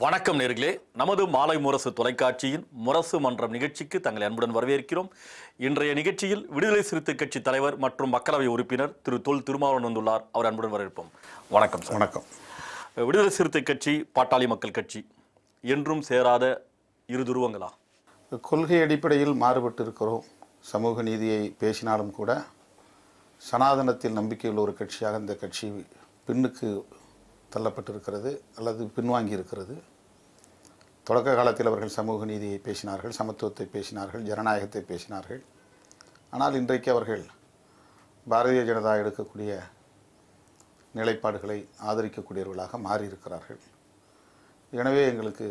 வணக்கம் நேர்களே நமது மாலை முரசு தொலைக்காட்சியின் முரசு மன்றம் நிகழ்ச்சிக்கு தங்களை அன்புடன் வரவேற்கிறோம் இன்றைய நிகழ்ச்சியில் விடுதலை சிறுத்தை கட்சி தலைவர் மற்றும் மக்களவை உறுப்பினர் திரு தொல் திருமாவளவன் வந்துள்ளார் அவர் அன்புடன் வரவேற்போம் வணக்கம் சார் வணக்கம் விடுதலை சிறுத்தை கட்சி பாட்டாளி மக்கள் கட்சி என்றும் சேராத இரு துருவங்களா கொள்கை அடிப்படையில் மாறுபட்டு இருக்கிறோம் சமூக நீதியை பேசினாலும் கூட சனாதனத்தில் நம்பிக்கையுள்ள ஒரு கட்சியாக இந்த கட்சி பின்னுக்கு தள்ளப்பட்டிருக்கிறது அல்லது பின்வாங்கி இருக்கிறது தொடக்க காலத்தில் அவர்கள் சமூக நீதியை பேசினார்கள் சமத்துவத்தை பேசினார்கள் ஜனநாயகத்தை பேசினார்கள் ஆனால் இன்றைக்கு அவர்கள் பாரதிய ஜனதா எடுக்கக்கூடிய நிலைப்பாடுகளை ஆதரிக்கக்கூடியவர்களாக மாறியிருக்கிறார்கள் எனவே எங்களுக்கு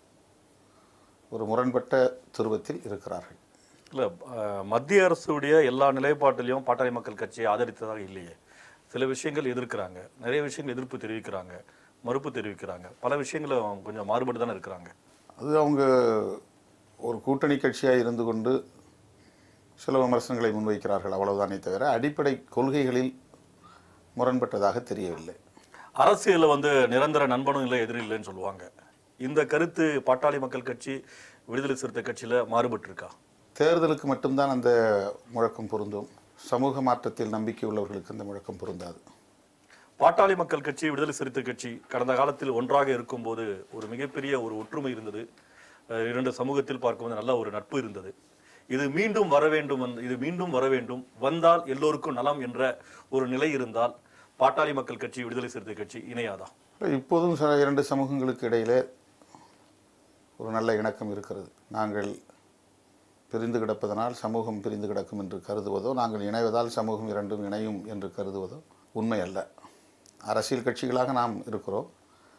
ஒரு முரண்பட்ட துருவத்தில் இருக்கிறார்கள் இல்லை மத்திய அரசுடைய எல்லா நிலைப்பாட்டிலையும் பாட்டாளி மக்கள் கட்சியை ஆதரித்ததாக இல்லையே சில விஷயங்கள் எதிர்க்கிறாங்க நிறைய விஷயங்கள் எதிர்ப்பு தெரிவிக்கிறாங்க மறுப்பு தெரிவிக்கிறாங்க பல விஷயங்களும் கொஞ்சம் மாறுபட்டு தானே இருக்கிறாங்க அது அவங்க ஒரு கூட்டணி கட்சியாக இருந்து கொண்டு சில விமர்சனங்களை முன்வைக்கிறார்கள் அவ்வளவுதானே தவிர அடிப்படை கொள்கைகளில் முரண்பட்டதாக தெரியவில்லை அரசியலில் வந்து நிரந்தர நண்பனும் இல்லை எதிரி இல்லைன்னு சொல்லுவாங்க இந்த கருத்து பாட்டாளி மக்கள் கட்சி விடுதலை சிறுத்தை கட்சியில் மாறுபட்டு இருக்கா தேர்தலுக்கு மட்டும்தான் அந்த முழக்கம் பொருந்தும் சமூக மாற்றத்தில் நம்பிக்கை உள்ளவர்களுக்கு அந்த முழக்கம் பொருந்தாது பாட்டாளி மக்கள் கட்சி விடுதலை சிறுத்தை கட்சி கடந்த காலத்தில் ஒன்றாக இருக்கும்போது ஒரு மிகப்பெரிய ஒரு ஒற்றுமை இருந்தது அஹ் இரண்டு சமூகத்தில் பார்க்கும்போது நல்ல ஒரு நட்பு இருந்தது இது மீண்டும் வர வேண்டும் வந்து- இது மீண்டும் வர வேண்டும் வந்தால் எல்லோருக்கும் நலம் என்ற ஒரு நிலை இருந்தால் பாட்டாளி மக்கள் கட்சி விடுதலை சிறுத்தை கட்சி இணையாதா இப்போதும் சில இரண்டு சமூகங்களுக்கு இடையிலே ஒரு நல்ல இணக்கம் இருக்கிறது நாங்கள் பிரிந்து கிடப்பதனால் சமூகம் பிரிந்து கிடக்கும் என்று கருதுவதோ நாங்கள் இணைவதால் சமூகம் இரண்டும் இணையும் என்று கருதுவதோ உண்மை அல்ல அரசியல் கட்சிகளாக நாம் இருக்கிறோம்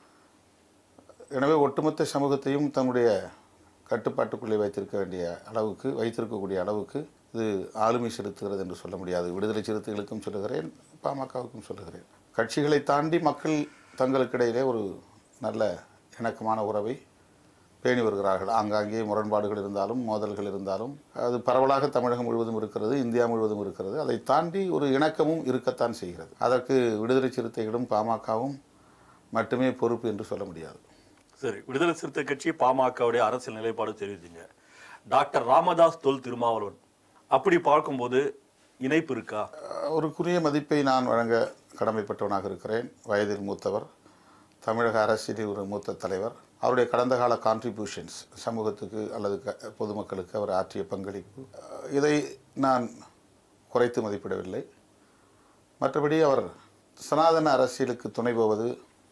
எனவே ஒட்டுமொத்த சமூகத்தையும் தன்னுடைய கட்டுப்பாட்டுக்குள்ளே வைத்திருக்க வேண்டிய அளவுக்கு வைத்திருக்கக்கூடிய அளவுக்கு இது ஆளுமை செலுத்துகிறது என்று சொல்ல முடியாது விடுதலை சிறுத்தைகளுக்கும் சொல்லுகிறேன் பாமகவுக்கும் சொல்லுகிறேன் கட்சிகளை தாண்டி மக்கள் தங்களுக்கிடையிலே ஒரு நல்ல இணக்கமான உறவை பேணி வருகிறார்கள் ஆங்காங்கே முரண்பாடுகள் இருந்தாலும் மோதல்கள் இருந்தாலும் அது பரவலாக தமிழகம் முழுவதும் இருக்கிறது இந்தியா முழுவதும் இருக்கிறது அதை தாண்டி ஒரு இணக்கமும் இருக்கத்தான் செய்கிறது அதற்கு விடுதலை சிறுத்தைகளும் பாமகவும் மட்டுமே பொறுப்பு என்று சொல்ல முடியாது சரி விடுதலை சிறுத்தை கட்சி பாமகவுடைய அரசியல் நிலைப்பாடு தெரிவித்தீங்க டாக்டர் ராமதாஸ் தொல் திருமாவளவன் அப்படி பார்க்கும்போது இணைப்பு இருக்கா அவருக்குரிய மதிப்பை நான் வழங்க கடமைப்பட்டவனாக இருக்கிறேன் வயதில் மூத்தவர் தமிழக அரசியலில் ஒரு மூத்த தலைவர் அவருடைய கடந்த கால கான்ட்ரிபியூஷன்ஸ் சமூகத்துக்கு அல்லது க பொதுமக்களுக்கு அவர் ஆற்றிய பங்களிப்பு அஹ், இதை நான் குறைத்து மதிப்பிடவில்லை மற்றபடி அவர் சனாதன அரசியலுக்கு துணை போவது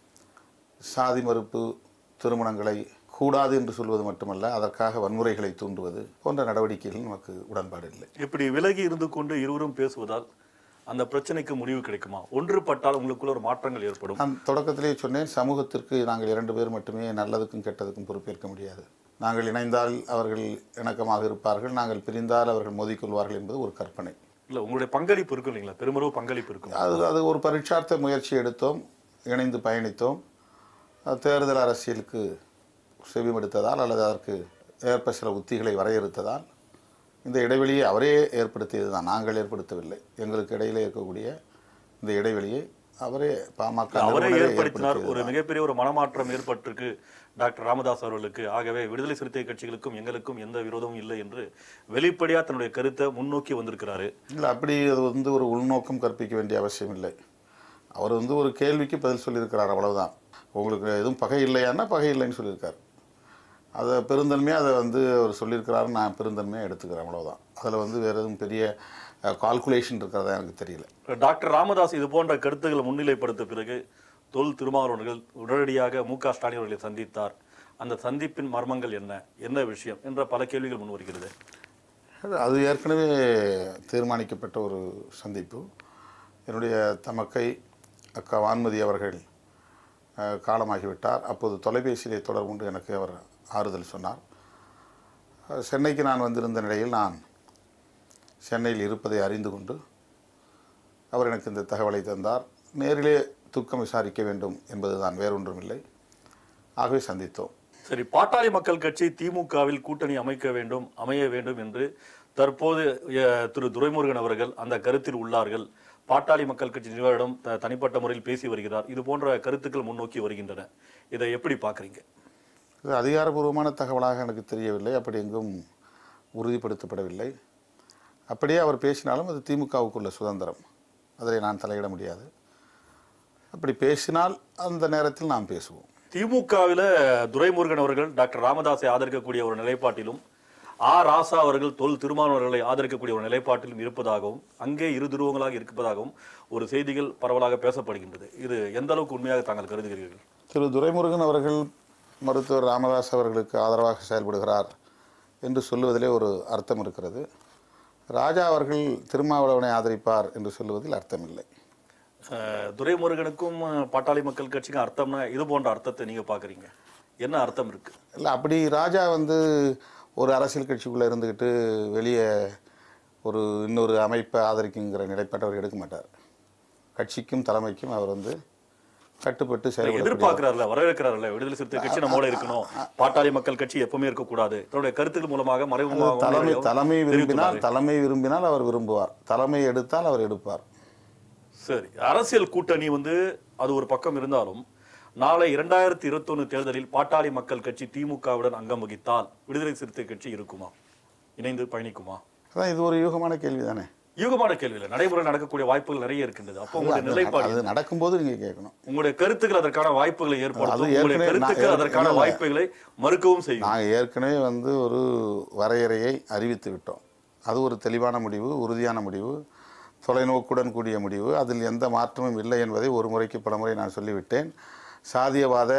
சாதி மறுப்பு திருமணங்களை கூடாது என்று சொல்வது மட்டுமல்ல அதற்காக வன்முறைகளை தூண்டுவது போன்ற நடவடிக்கைகளில் நமக்கு உடன்பாடு இல்லை இப்படி விலகி இருந்து கொண்டு இருவரும் பேசுவதால் அந்த பிரச்சனைக்கு முடிவு கிடைக்குமா ஒன்றுபட்டால் உங்களுக்குள்ள ஒரு மாற்றங்கள் ஏற்படும் நான் தொடக்கத்திலே சொன்னேன் சமூகத்திற்கு நாங்கள் இரண்டு பேர் மட்டுமே நல்லதுக்கும் கெட்டதுக்கும் பொறுப்பேற்க முடியாது நாங்கள் இணைந்தால் அவர்கள் இணக்கமாக இருப்பார்கள் நாங்கள் பிரிந்தால் அவர்கள் மோதிக்கொள்வார்கள் என்பது ஒரு கற்பனை இல்ல உங்களுடைய பங்களிப்பு இருக்கும் இல்லைங்களா பெருமளவு பங்களிப்பு இருக்கும் அது அது ஒரு பரீட்சார்த்த முயற்சி எடுத்தோம் இணைந்து பயணித்தோம் அது தேர்தல் அரசியலுக்கு செவிமடுத்ததால் அல்லது அதற்கு ஏற்ப சில உத்திகளை வரையறுத்ததால் இந்த இடைவெளியை அவரே ஏற்படுத்தியது தான் நாங்கள் ஏற்படுத்தவில்லை எங்களுக்கு இடையிலே இருக்கக்கூடிய இந்த இடைவெளியை அவரே பாமக அவரே நிறுவனரே ஏற்படுத்தினார் ஒரு ஏற்படுத்தியது மிகப்பெரிய ஒரு மனமாற்றம் ஏற்பட்டிருக்கு டாக்டர் ராமதாஸ் அவர்களுக்கு ஆகவே விடுதலை சிறுத்தை கட்சிகளுக்கும் எங்களுக்கும் எந்த விரோதமும் இல்லை என்று வெளிப்படையா தன்னுடைய கருத்தை முன்னோக்கி வந்திருக்கிறாரு இல்லை அப்படி அது வந்து ஒரு உள்நோக்கம் கற்பிக்க வேண்டிய அவசியம் இல்லை அவர் வந்து ஒரு கேள்விக்கு பதில் சொல்லியிருக்கிறார் அவ்வளவுதான் உங்களுக்கு எதுவும் பகை இல்லையான்னா பகை இல்லைன்னு சொல்லியிருக்கார் அதை பெருந்தன்மையாக அதை வந்து அவர் சொல்லியிருக்கிறாரு நான் பெருந்தன்மையாக எடுத்துக்கிறேன் அவ்வளவுதான் அதில் வந்து வேறு எதுவும் பெரிய கால்குலேஷன் இருக்கிறதா எனக்கு தெரியல டாக்டர் ராமதாஸ் இது போன்ற கருத்துக்களை முன்னிலைப்படுத்த பிறகு தொல் திருமாவளவர்கள் உடனடியாக மு க ஸ்டாலின் அவர்களை சந்தித்தார் அந்த சந்திப்பின் மர்மங்கள் என்ன என்ன விஷயம் என்ற பல கேள்விகள் முன் வருகிறது அது ஏற்கனவே தீர்மானிக்கப்பட்ட ஒரு சந்திப்பு என்னுடைய தமக்கை அக்கா வான்மதி அவர்கள் அஹ், காலமாகிவிட்டார் அப்போது தொலைபேசியிலே தொடர்பு கொண்டு எனக்கு அவர் ஆறுதல் சொன்னார் அஹ், சென்னைக்கு நான் வந்திருந்த நிலையில் நான் சென்னையில் இருப்பதை அறிந்து கொண்டு அவர் எனக்கு இந்த தகவலை தந்தார் நேரிலே துக்கம் விசாரிக்க வேண்டும் என்பதுதான் வேறொன்றுமில்லை ஆகவே சந்தித்தோம் சரி பாட்டாளி மக்கள் கட்சி திமுகவில் கூட்டணி அமைக்க வேண்டும் அமைய வேண்டும் என்று தற்போது அஹ், திரு துரைமுருகன் அவர்கள் அந்த கருத்தில் உள்ளார்கள் பாட்டாளி மக்கள் கட்சி நிர்வாகிடம் த- தனிப்பட்ட முறையில் பேசி வருகிறார் இது போன்ற கருத்துக்கள் முன்னோக்கி வருகின்றன இதை எப்படி பார்க்குறீங்க இது அதிகாரபூர்வமான தகவலாக எனக்கு தெரியவில்லை அப்படி எங்கும் உறுதிப்படுத்தப்படவில்லை அப்படியே அவர் பேசினாலும் அது திமுகவுக்குள்ள சுதந்திரம் அதில் நான் தலையிட முடியாது அப்படி பேசினால் அந்த நேரத்தில் நாம் பேசுவோம் திமுகவில துரைமுருகன் அவர்கள் டாக்டர் ராமதாஸை ஆதரிக்கக்கூடிய ஒரு நிலைப்பாட்டிலும் ஆ ராசா அவர்கள் தொல் திருமாவளவர்களை ஆதரிக்கக்கூடிய ஒரு நிலைப்பாட்டிலும் இருப்பதாகவும் அங்கே இரு துருவங்களாக இருப்பதாகவும் ஒரு செய்திகள் பரவலாக பேசப்படுகின்றது இது எந்த அளவுக்கு உண்மையாக தாங்கள் கருதுகிறீர்கள் திரு துரைமுருகன் அவர்கள் மருத்துவர் ராமதாஸ் அவர்களுக்கு ஆதரவாக செயல்படுகிறார் என்று சொல்லுவதிலே ஒரு அர்த்தம் இருக்கிறது ராஜா அவர்கள் திருமாவளவனை ஆதரிப்பார் என்று சொல்லுவதில் அர்த்தமில்லை அஹ், துரைமுருகனுக்கும் அஹ், பாட்டாளி மக்கள் கட்சிக்கும் அர்த்தம்னா இது போன்ற அர்த்தத்தை நீங்க பாக்குறீங்க என்ன அர்த்தம் இருக்கு இல்லை அப்படி ராஜா வந்து ஒரு அரசியல் கட்சிக்குள்ளே இருந்துக்கிட்டு வெளியே ஒரு இன்னொரு அமைப்பை ஆதரிக்குங்கிற நிலைப்பாட்டை அவர் எடுக்க மாட்டார் கட்சிக்கும் தலைமைக்கும் அவர் வந்து கட்டுப்பட்டு செயல்பட எதிர்பார்க்கிறார்ல வரவேற்கிறார்ல விடுதலை சிறுத்தை கட்சி நம்மோட இருக்கணும் பாட்டாளி மக்கள் கட்சி எப்பவுமே இருக்கக்கூடாது தன்னுடைய கருத்துக்கள் மூலமாக மறைமுகமாக தலைமை தலைமை விரும்பினால் தெரிவித்துள்ளாரு. தலைமை விரும்பினால் அவர் விரும்புவார் தலைமை எடுத்தால் அவர் எடுப்பார் சரி அரசியல் கூட்டணி வந்து அது ஒரு பக்கம் இருந்தாலும் நாளை இரண்டாயிரத்தி இருபத்தொன்னு தேர்தலில் பாட்டாளி மக்கள் கட்சி திமுகவுடன் அங்கம் வகித்தால் விடுதலை சிறுத்தை கட்சி இருக்குமா இணைந்து பயணிக்குமா அதான் இது ஒரு யூகமான கேள்வி தானே யூகமான கேள்வியில நடைமுறை நடக்கக்கூடிய வாய்ப்புகள் நிறைய இருக்கின்றது அப்போ உங்களுடைய நிலைப்பாடு அது நடக்கும்போது நீங்கள் கேட்கணும் உங்களுடைய கருத்துக்கள் அதற்கான வாய்ப்புகளை அது ஏற்படுத்தும் உங்களுடைய ஏற்கனவே நான் கருத்துக்கள் ஏற்கனவே அதற்கான இல்ல. வாய்ப்புகளை மறுக்கவும் செய்யும் நாங்கள் ஏற்கனவே வந்து ஒரு வரையறையை அறிவித்து விட்டோம் அது ஒரு தெளிவான முடிவு உறுதியான முடிவு தொலைநோக்குடன் கூடிய முடிவு அதில் எந்த மாற்றமும் இல்லை என்பதை ஒரு முறைக்கு பல முறை நான் சொல்லிவிட்டேன் சாதியவாத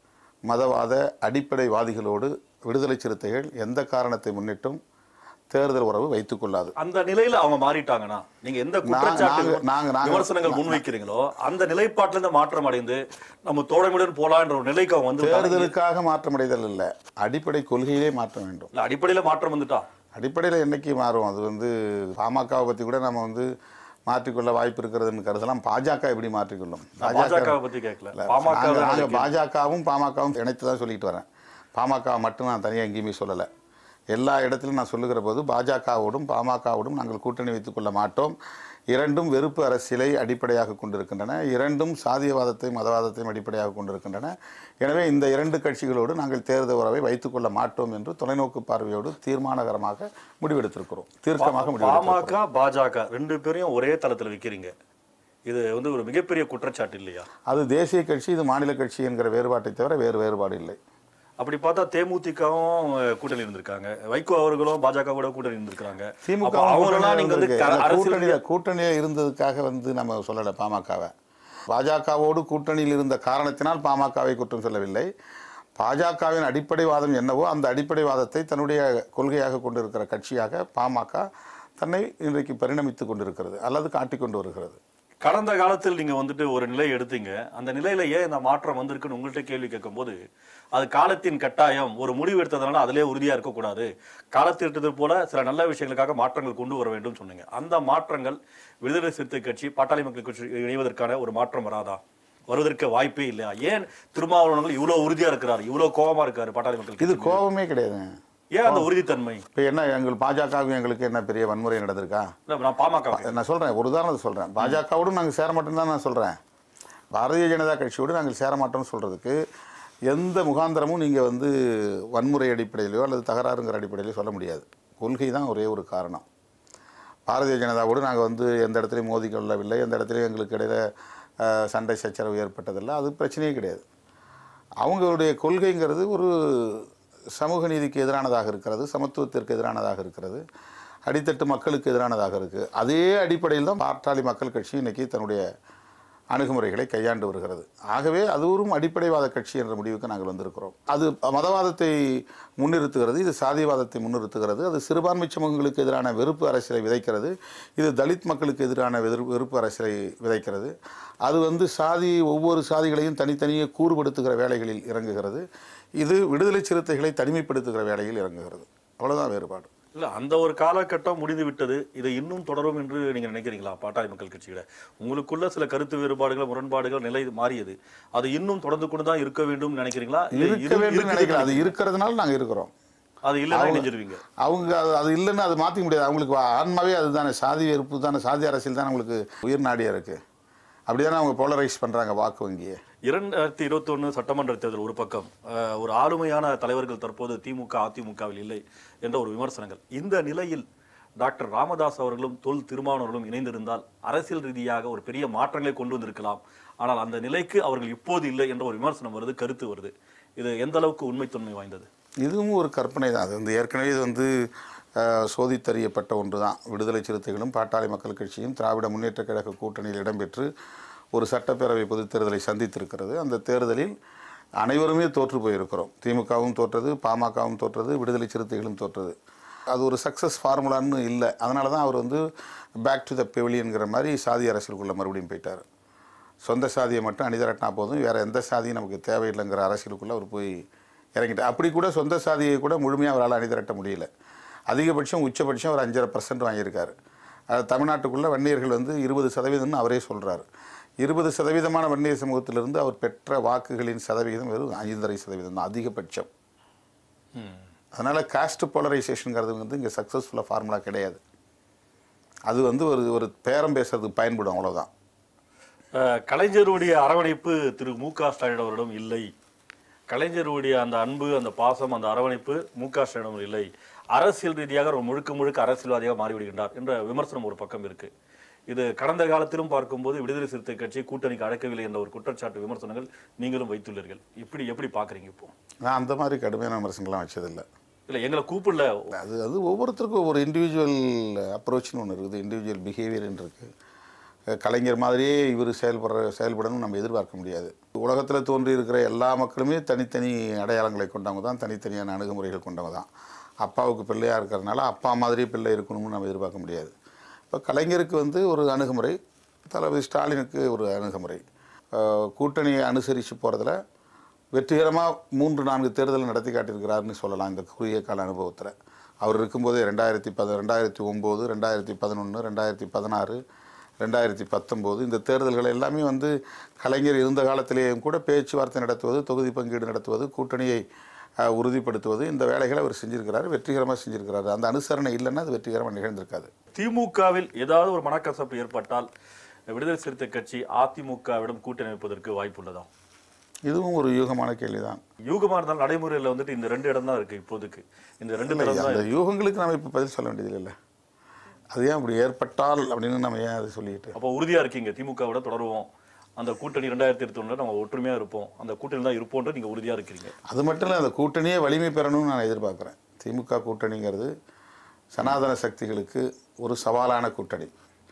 மதவாத அடிப்படைவாதிகளோடு விடுதலை சிறுத்தைகள் எந்த காரணத்தை முன்னிட்டும் தேர்தல் உறவு வைத்துக் கொள்ளாது அந்த நிலையில அவங்க மாறிட்டாங்கன்னா நீங்க எந்த நாங்க- குற்றச்சாட்டு நாங்க- நாங்க- விமர்சனங்கள் முன்வைக்கிறீங்களோ அந்த நிலைப்பாட்டுல இருந்து மாற்றம் அடைந்து நம்ம தோழமையுடன் போலான்ற ஒரு நிலைக்கு அவங்க வந்து தேர்தலுக்காக மாற்றமடைதல் இல்லை அடிப்படை கொள்கையிலே மாற்ற வேண்டும் இல்ல அடிப்படையில மாற்றம் வந்துட்டா அடிப்படையில் என்னைக்கு மாறும் அது வந்து பாமகவை பற்றி கூட நம்ம வந்து மாற்றிக்கொள்ள வாய்ப்பு இருக்கிறதுன்னு கருதலாம் பாஜக எப்படி மாற்றிக்கொள்ளும் பாஜக பத்தி கேட்கல பாமக நாங்க- நாங்க பாஜகவும் பாமகவும் இணைத்து தான் சொல்லிட்டு வரேன் பாமக மட்டும் நான் தனியாக எங்கேயுமே சொல்லலை எல்லா இடத்திலும் நான் சொல்லுகிற போது பாஜகவோடும் பாமகவோடும் நாங்கள் கூட்டணி வைத்துக் கொள்ள மாட்டோம் இரண்டும் வெறுப்பு அரசியலை அடிப்படையாக கொண்டிருக்கின்றன இரண்டும் சாதியவாதத்தை மதவாதத்தையும் அடிப்படையாக கொண்டிருக்கின்றன எனவே இந்த இரண்டு கட்சிகளோடு நாங்கள் தேர்தல் உறவை வைத்துக் கொள்ள மாட்டோம் என்று தொலைநோக்கு பார்வையோடு தீர்மானகரமாக முடிவெடுத்திருக்கிறோம் தீர்க்கமாக முடிவெடுத்திருக்கிறோம் பாமக பாஜக ரெண்டு பேரையும் ஒரே தளத்துல வைக்கிறீங்க இது வந்து ஒரு மிகப்பெரிய குற்றச்சாட்டு இல்லையா அது தேசிய கட்சி இது மாநில கட்சி என்கிற வேறுபாட்டை தவிர வேறு வேறுபாடு இல்லை அப்படி பார்த்தா தேமுதிகவும் கூட்டணி இருந்திருக்காங்க வைகோ அவர்களும் பாஜக கூட கூட்டணி இருந்திருக்காங்க திமுக அப்ப அவங்களெல்லாம் நீங்க வந்து க- அரசியல் கூட்டணியில கூட்டணியில இருந்ததுக்காக வந்து நம்ம சொல்லல பாமகவை பாஜகவோடு கூட்டணியில் இருந்த காரணத்தினால் பாமகவை குற்றம் சொல்லவில்லை பாஜகவின் அடிப்படைவாதம் என்னவோ அந்த அடிப்படைவாதத்தை தன்னுடைய கொள்கையாக கொண்டிருக்கிற கட்சியாக பாமக தன்னை இன்றைக்கு பரிணமித்துக் கொண்டிருக்கிறது அல்லது காட்டிக்கொண்டு வருகிறது கடந்த காலத்தில் நீங்க வந்துட்டு ஒரு நிலை எடுத்தீங்க அந்த நிலையில ஏன் இந்த மாற்றம் வந்திருக்குன்னு உங்கள்கிட்ட கேள்வி கேட்கும்போது அது காலத்தின் கட்டாயம் ஒரு முடிவு எடுத்ததுனால அதிலே உறுதியா இருக்கக்கூடாது காலத்திட்டது போல சில நல்ல விஷயங்களுக்காக மாற்றங்கள் கொண்டு வர வேண்டும் சொன்னீங்க அந்த மாற்றங்கள் விடுதலை சிறுத்தை கட்சி பாட்டாளி மக்கள் கட்சி இணைவதற்கான ஒரு மாற்றம் வராதா வருவதற்கு வாய்ப்பே இல்லையா ஏன் திருமாவளவர்கள் இவ்வளவு உறுதியா இருக்கிறார் இவ்வளவு கோபமா இருக்காரு பாட்டாளி மக்கள் இது கட்சி? கோபமே கிடையாது ஏன் அந்த உறுதித்தன்மை இப்போ என்ன எங்கள் பாஜகவுக்கும் எங்களுக்கு என்ன பெரிய வன்முறை நடந்திருக்கா இல்ல, நான் பாமக நான் சொல்கிறேன் ஒரு உதாரணத்தை சொல்கிறேன் பாஜகவோடு நாங்கள் சேர மாட்டோம்னு தான் நான் சொல்கிறேன் பாரதிய ஜனதா கட்சியோடு நாங்கள் சேர மாட்டோம்னு சொல்கிறதுக்கு எந்த முகாந்திரமும் நீங்கள் வந்து வன்முறை அடிப்படையிலையோ அல்லது தகராறுங்கிற அடிப்படையிலையோ சொல்ல முடியாது கொள்கை தான் ஒரே ஒரு காரணம் பாரதிய ஜனதாவோடு நாங்கள் வந்து எந்த இடத்துலையும் மோதி கொள்ளவில்லை எந்த இடத்துலையும் எங்களுக்கு இடையில அஹ், சண்டை சச்சரவு ஏற்பட்டதில்லை அது பிரச்சனையே கிடையாது அவங்களுடைய கொள்கைங்கிறது ஒரு சமூக நீதிக்கு எதிரானதாக இருக்கிறது சமத்துவத்திற்கு எதிரானதாக இருக்கிறது அடித்தட்டு மக்களுக்கு எதிரானதாக இருக்குது அதே அடிப்படையில் தான் பாட்டாளி மக்கள் கட்சி இன்னைக்கு தன்னுடைய அணுகுமுறைகளை கையாண்டு வருகிறது ஆகவே அது ஒரு அடிப்படைவாத கட்சி என்ற முடிவுக்கு நாங்கள் வந்திருக்கிறோம் அது மதவாதத்தை முன்னிறுத்துகிறது இது சாதியவாதத்தை முன்னிறுத்துகிறது அது சிறுபான்மை சமூகங்களுக்கு எதிரான வெறுப்பு அரசியலை விதைக்கிறது இது தலித் மக்களுக்கு எதிரான வெறு- வெறுப்பு அரசியலை விதைக்கிறது அது வந்து சாதி ஒவ்வொரு சாதிகளையும் தனித்தனியே கூறுபடுத்துகிற வேலைகளில் இறங்குகிறது இது விடுதலை சிறுத்தைகளை தனிமைப்படுத்துகிற வேலையில் இறங்குகிறது அவ்வளவுதான் வேறுபாடு இல்ல அந்த ஒரு காலகட்டம் முடிந்து விட்டது இது இன்னும் தொடரும் என்று நீங்க நினைக்கிறீங்களா பாட்டாளி மக்கள் கட்சியில உங்களுக்குள்ள சில கருத்து வேறுபாடுகள் முரண்பாடுகள் நிலை மாறியது அது இன்னும் தொடர்ந்து கொண்டு தான் இருக்க வேண்டும் நினைக்கிறீங்களா இல்ல இருக்க இரு- வேண்டும் இருக்குது நினைக்கிறேன் அது இருக்கிறதுனால நாங்கள் இருக்கிறோம் அது இல்லைன்னா இணைஞ்சிருவீங்க அவங்க அது அது இல்லைன்னு அது மாற்றிக்க முடியாது அவங்களுக்கு ஆன்மாவே அதுதானே சாதி வெறுப்பு தானே சாதி அரசியல் தானே அவங்களுக்கு உயிர் நாடியாக இருக்குது அப்படி தானே அவங்க போலரைஸ் பண்ணுறாங்க வாக்கு வங்கியை இரண்டாயிரத்தி இருபத்தொன்னு சட்டமன்ற தேர்தல் ஒரு பக்கம் அஹ், ஒரு ஆளுமையான தலைவர்கள் தற்போது திமுக அதிமுகவில் இல்லை என்ற ஒரு விமர்சனங்கள் இந்த நிலையில் டாக்டர் ராமதாஸ் அவர்களும் தொல் திருமாவளவர்களும் இணைந்திருந்தால் அரசியல் ரீதியாக ஒரு பெரிய மாற்றங்களை கொண்டு வந்திருக்கலாம் ஆனால் அந்த நிலைக்கு அவர்கள் இப்போது இல்லை என்ற ஒரு விமர்சனம் வருது கருத்து வருது இது எந்த அளவுக்கு உண்மைத்தன்மை வாய்ந்தது இதுவும் ஒரு கற்பனை தான் அது வந்து ஏற்கனவே இது வந்து அஹ், சோதித்தறியப்பட்ட ஒன்று தான் விடுதலை சிறுத்தைகளும் பாட்டாளி மக்கள் கட்சியும் திராவிட முன்னேற்றக் கழக கூட்டணியில் இடம்பெற்று ஒரு சட்டப்பேரவை பொதுத் தேர்தலை சந்தித்திருக்கிறது அந்த தேர்தலில் அனைவருமே தோற்று போயிருக்கிறோம் திமுகவும் தோற்றது பாமகவும் தோற்றது விடுதலை சிறுத்தைகளும் தோற்றது அது ஒரு சக்ஸஸ் ஃபார்முலான்னு இல்லை அதனால தான் அவர் வந்து பேக் டு த பெவிலியன்கிற மாதிரி சாதி அரசியலுக்குள்ளே மறுபடியும் போயிட்டார் சொந்த சாதியை மட்டும் அணிதிரட்டினா போதும் வேறு எந்த சாதியும் நமக்கு தேவையில்லைங்கிற அரசியலுக்குள்ளே அவர் போய் இறங்கிட்டார் அப்படி கூட சொந்த சாதியை கூட முழுமையாக அவரால் அணிதிரட்ட முடியல அதிகபட்சம் உச்சபட்சம் ஒரு அஞ்சரை பர்சன்ட் வாங்கியிருக்காரு அது தமிழ்நாட்டுக்குள்ளே வன்னியர்கள் வந்து இருபது சதவீதம்னு அவரே சொல்கிறார் இருபது சதவீதமான வன்னியர் சமூகத்திலிருந்து அவர் பெற்ற வாக்குகளின் சதவீதம் வெறும் ஐந்தரை சதவீதம் தான் அதிகபட்சம் அதனால் காஸ்ட் போலரைசேஷனுங்கிறது வந்து இங்கே சக்ஸஸ்ஃபுல்லாக ஃபார்முலா கிடையாது அது வந்து ஒரு ஒரு பேரம் பேசுறதுக்கு பயன்படும் அவ்வளோதான் அஹ், கலைஞருடைய அரவணைப்பு திரு மு க ஸ்டாலின் அவரிடம் இல்லை கலைஞருடைய அந்த அன்பு அந்த பாசம் அந்த அரவணைப்பு மு க ஸ்டாலின் இல்லை அரசியல் ரீதியாக ஒரு முழுக்க முழுக்க அரசியல்வாதியாக மாறிவிடுகின்றார் என்ற விமர்சனம் ஒரு பக்கம் இருக்கு இது கடந்த காலத்திலும் பார்க்கும்போது விடுதலை சிறுத்தை கட்சி கூட்டணிக்கு அடக்கவில்லை என்ற ஒரு குற்றச்சாட்டு விமர்சனங்கள் நீங்களும் வைத்துள்ளீர்கள் இப்படி எப்படி பாக்குறீங்க இப்போ நான் அந்த மாதிரி கடுமையான விமர்சனங்கள்லாம் வச்சதில்லை இல்ல எங்களை கூப்பிடல அது அது ஒவ்வொருத்தருக்கும் ஒரு இண்டிவிஜுவல் அப்ரோச்னு ஒன்று இருக்குது இண்டிவிஜுவல் பிஹேவியர்னு இருக்குது கலைஞர் மாதிரியே இவர் செயல்படுற செயல்படணும்னு நம்ம எதிர்பார்க்க முடியாது உலகத்தில் தோன்றி இருக்கிற எல்லா மக்களுமே தனித்தனி அடையாளங்களை கொண்டவங்க தான் தனித்தனியான அணுகுமுறைகள் கொண்டவங்க தான் அப்பாவுக்கு பிள்ளையாக இருக்கிறதுனால அப்பா மாதிரியே பிள்ளை இருக்கணும்னு நம்ம எதிர்பார்க்க முடியாது இப்போ கலைஞருக்கு வந்து ஒரு அணுகுமுறை தளபதி ஸ்டாலினுக்கு ஒரு அணுகுமுறை அஹ் கூட்டணியை அனுசரித்து போகிறதுல வெற்றிகரமாக மூன்று நான்கு தேர்தல் நடத்தி காட்டியிருக்கிறாருன்னு சொல்லலாம் இந்த குறுகிய கால அனுபவத்தில் அவர் இருக்கும்போதே ரெண்டாயிரத்தி பத ரெண்டாயிரத்தி ஒம்பது ரெண்டாயிரத்தி பதினொன்று ரெண்டாயிரத்தி பதினாறு ரெண்டாயிரத்தி பத்தொம்போது இந்த தேர்தல்கள் எல்லாமே வந்து கலைஞர் இருந்த காலத்திலேயும் கூட பேச்சுவார்த்தை நடத்துவது தொகுதி பங்கீடு நடத்துவது கூட்டணியை அஹ், உறுதிப்படுத்துவது இந்த வேலைகளை அவர் செஞ்சிருக்கிறார் வெற்றிகரமாக செஞ்சிருக்கிறாரு அந்த அனுசரணை இல்லைன்னா அது வெற்றிகரமாக நிகழ்ந்திருக்காது திமுகவில் ஏதாவது ஒரு மனக்கசப்பு ஏற்பட்டால் விடுதலை சிறுத்தை கட்சி அதிமுகவிடம் கூட்டணி வைப்பதற்கு வாய்ப்பு உள்ளதா இதுவும் ஒரு யூகமான கேள்விதான் யூகமா இருந்தாலும் நடைமுறையில் வந்துட்டு இந்த ரெண்டு இடம் தான் இருக்கு இப்போதைக்கு இந்த ரெண்டு இடம் தான் அந்த யூகங்களுக்கு நம்ம இப்போ பதில் சொல்ல வேண்டியது இல்லை அது ஏன் அப்படி ஏற்பட்டால் அப்படின்னு நம்ம ஏன் அதை சொல்லிக்கிட்டு அப்போ உறுதியா இருக்கீங்க திமுகவோட தொடருவோம் அந்த கூட்டணி ரெண்டாயிரத்தி இருபத்தி நம்ம ஒற்றுமையா இருப்போம் அந்த கூட்டணி தான் இருப்போம்ன்ற நீங்க உறுதியா இருக்கிறீங்க அது மட்டும் இல்லை அந்த கூட்டணியே வலிமை பெறணும்னு நான் எதிர்பார்க்குறேன் திமுக கூட்டணிங்கிறது சனாதன சக்திகளுக்கு ஒரு சவாலான கூட்டணி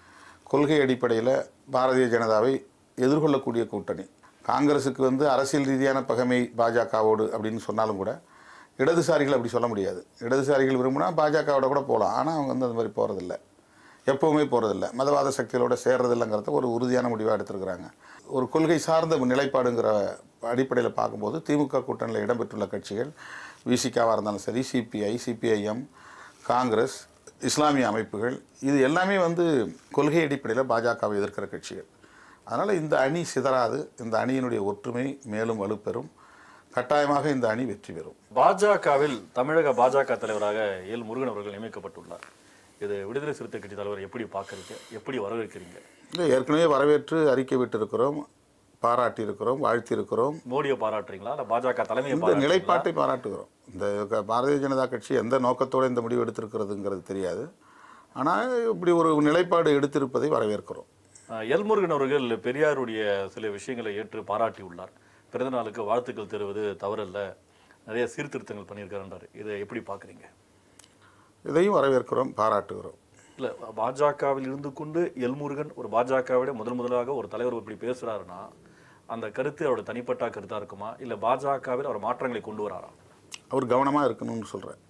கொள்கை அடிப்படையில் பாரதிய ஜனதாவை எதிர்கொள்ளக்கூடிய கூட்டணி காங்கிரஸுக்கு வந்து அரசியல் ரீதியான பகைமை பாஜகவோடு அப்படின்னு சொன்னாலும் கூட இடதுசாரிகள் அப்படி சொல்ல முடியாது இடதுசாரிகள் விரும்பினா பாஜகவோட கூட போகலாம் ஆனால் அவங்க வந்து அந்த மாதிரி போகிறதில்ல எப்போவுமே போகிறதில்ல மதவாத சக்திகளோட சேர்றதில்லைங்கிறத ஒரு உறுதியான முடிவாக எடுத்திருக்கிறாங்க ஒரு கொள்கை சார்ந்த நிலைப்பாடுங்கிற அடிப்படையில் பார்க்கும்போது திமுக கூட்டணியில் இடம்பெற்றுள்ள கட்சிகள் விசிகாவாக இருந்தாலும் சரி சிபிஐ சிபிஐஎம் காங்கிரஸ் இஸ்லாமிய அமைப்புகள் இது எல்லாமே வந்து கொள்கை அடிப்படையில் பாஜகவை எதிர்க்கிற கட்சிகள் அதனால் இந்த அணி சிதறாது இந்த அணியினுடைய ஒற்றுமை மேலும் வலுப்பெறும் கட்டாயமாக இந்த அணி வெற்றி பெறும் பாஜகவில் தமிழக பாஜக தலைவராக எல் முருகன் அவர்கள் நியமிக்கப்பட்டுள்ளார் இது விடுதலை சிறுத்தை கட்சி தலைவர் எப்படி பார்க்கறீங்க எப்படி வரவேற்கிறீங்க இல்லை ஏற்கனவே வரவேற்று அறிக்கை விட்டிருக்கிறோம் பாராட்டி இருக்கிறோம் வாழ்த்தி இருக்கிறோம் மோடியை பாராட்டுறீங்களா இல்ல பாஜக தலைமையை இந்த பாராட்டுறீங்களா? நிலைப்பாட்டை பாராட்டுகிறோம் இந்த க- பாரதிய ஜனதா கட்சி எந்த நோக்கத்தோடு இந்த முடிவு எடுத்திருக்கிறதுங்கிறது தெரியாது ஆனால் இப்படி ஒரு நிலைப்பாடு எடுத்திருப்பதை வரவேற்கிறோம் அஹ், எல் முருகன் அவர்கள் பெரியாருடைய சில விஷயங்களை ஏற்று பாராட்டி உள்ளார் பிறந்த நாளுக்கு வாழ்த்துக்கள் தருவது தவறல்ல நிறைய சீர்திருத்தங்கள் பண்ணியிருக்காருன்றாரு இதை எப்படி பார்க்குறீங்க இதையும் வரவேற்கிறோம் பாராட்டுகிறோம் இல்லை பாஜகவில் இருந்து கொண்டு எல்முருகன் ஒரு பாஜகவிட முதல் முதலாக ஒரு தலைவர் இப்படி பேசுறாருன்னா அந்த கருத்து அவரோட தனிப்பட்ட கருத்தா இருக்குமா இல்லை பாஜகவில் அவர் மாற்றங்களை கொண்டு வராரா அவர் கவனமாக இருக்கணும்னு சொல்கிறேன்